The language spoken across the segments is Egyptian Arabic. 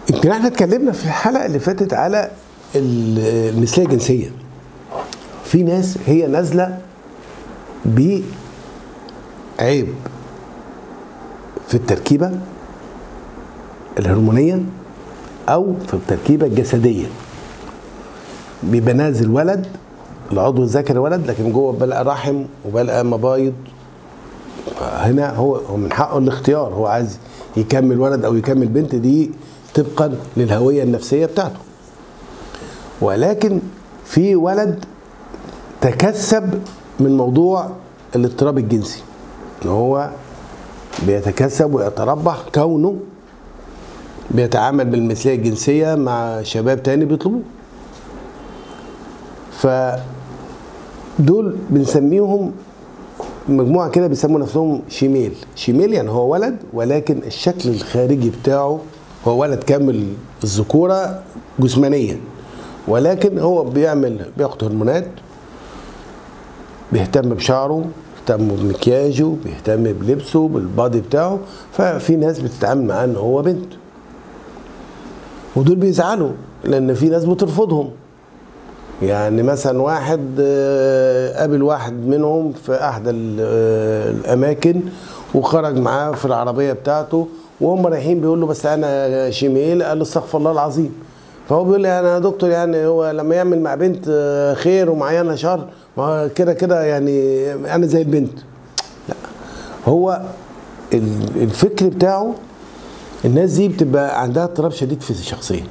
يمكن احنا اتكلمنا في الحلقه اللي فاتت على المثليه الجنسيه في ناس هي نازله بعيب في التركيبه الهرمونيه او في التركيبه الجسديه بيبقى نازل ولد العضو الذكري ولد لكن جوه بلقى رحم وبلقى مبايض هنا هو هو من حقه الاختيار هو عايز يكمل ولد او يكمل بنت دي طبقا للهويه النفسيه بتاعته ولكن في ولد تكسب من موضوع الاضطراب الجنسي ان هو بيتكسب ويتربح كونه بيتعامل بالمثليه الجنسيه مع شباب تاني بيطلبوه فدول بنسميهم مجموعه كده بيسموا نفسهم شيميل شيميل يعني هو ولد ولكن الشكل الخارجي بتاعه هو ولد كامل الذكوره جسمانيا ولكن هو بيعمل بياخد هرمونات بيهتم بشعره بيهتم بمكياجه بيهتم بلبسه بالبادي بتاعه ففي ناس بتتعامل معاه ان هو بنت ودول بيزعلوا لان في ناس بترفضهم يعني مثلا واحد قابل واحد منهم في احدى الاماكن وخرج معاه في العربيه بتاعته وهم رايحين بيقول له بس انا شيميل قال له استغفر الله العظيم فهو بيقول لي انا يا دكتور يعني هو لما يعمل مع بنت خير ومعايا انا شر ما كده كده يعني انا زي البنت لا هو الفكر بتاعه الناس دي بتبقى عندها اضطراب شديد في الشخصيه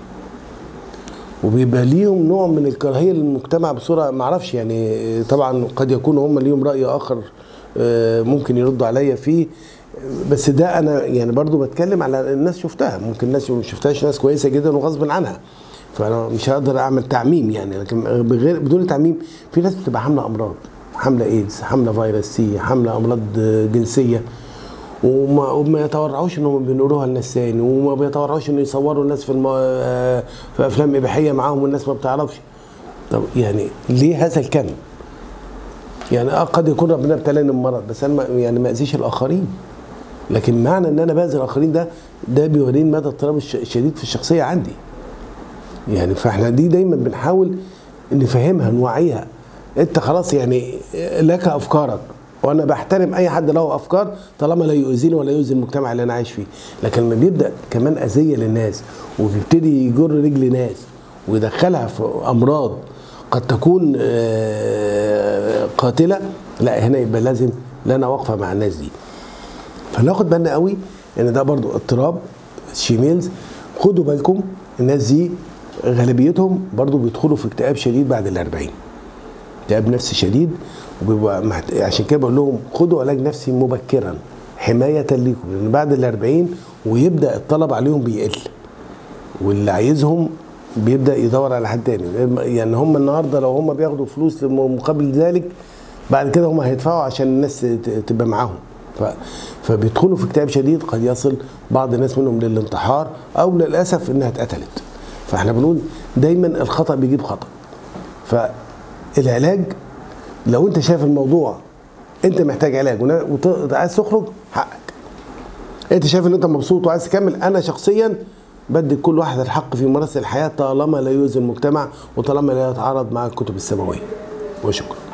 وبيبقى ليهم نوع من الكراهيه للمجتمع بصوره ما اعرفش يعني طبعا قد يكونوا هم ليهم راي اخر ممكن يردوا عليا فيه بس ده انا يعني برضو بتكلم على الناس شفتها ممكن الناس ما شفتهاش ناس كويسه جدا وغصب عنها فانا مش هقدر اعمل تعميم يعني لكن بغير بدون تعميم في ناس بتبقى حامله امراض حامله ايدز حامله فيروس سي حامله امراض جنسيه وما, وما يتورعوش انهم بينقلوها للناس تاني وما بيتورعوش انه يصوروا الناس في الم... في افلام اباحيه معاهم والناس ما بتعرفش طب يعني ليه هذا الكم؟ يعني اه قد يكون ربنا ابتلاني بمرض بس انا ما يعني ما اذيش الاخرين لكن معنى ان انا باذي الاخرين ده ده بيوريني مدى الاضطراب الشديد في الشخصيه عندي يعني فاحنا دي دايما بنحاول نفهمها نوعيها انت خلاص يعني لك افكارك وانا بحترم اي حد له افكار طالما لا يؤذيني ولا يؤذي المجتمع اللي انا عايش فيه لكن لما بيبدا كمان اذيه للناس وبيبتدي يجر رجل ناس ويدخلها في امراض قد تكون قاتله لا هنا يبقى لازم لنا واقفه مع الناس دي فناخد بالنا قوي ان ده برضو اضطراب شيميلز خدوا بالكم الناس دي غالبيتهم برضو بيدخلوا في اكتئاب شديد بعد الأربعين اكتئاب نفسي شديد وبيبقى محت... عشان كده بقول لهم خدوا علاج نفسي مبكرا حماية ليكم لأن بعد الأربعين ويبدأ الطلب عليهم بيقل واللي عايزهم بيبدأ يدور على حد تاني يعني هم النهاردة لو هم بياخدوا فلوس مقابل ذلك بعد كده هم هيدفعوا عشان الناس تبقى معاهم ف... فبيدخلوا في اكتئاب شديد قد يصل بعض الناس منهم للانتحار او للاسف انها اتقتلت فاحنا بنقول دايما الخطا بيجيب خطا فالعلاج لو انت شايف الموضوع انت محتاج علاج وعايز تخرج حقك انت شايف ان انت مبسوط وعايز تكمل انا شخصيا بدي كل واحد الحق في ممارسه الحياه طالما لا يؤذي المجتمع وطالما لا يتعارض مع الكتب السماويه وشكرا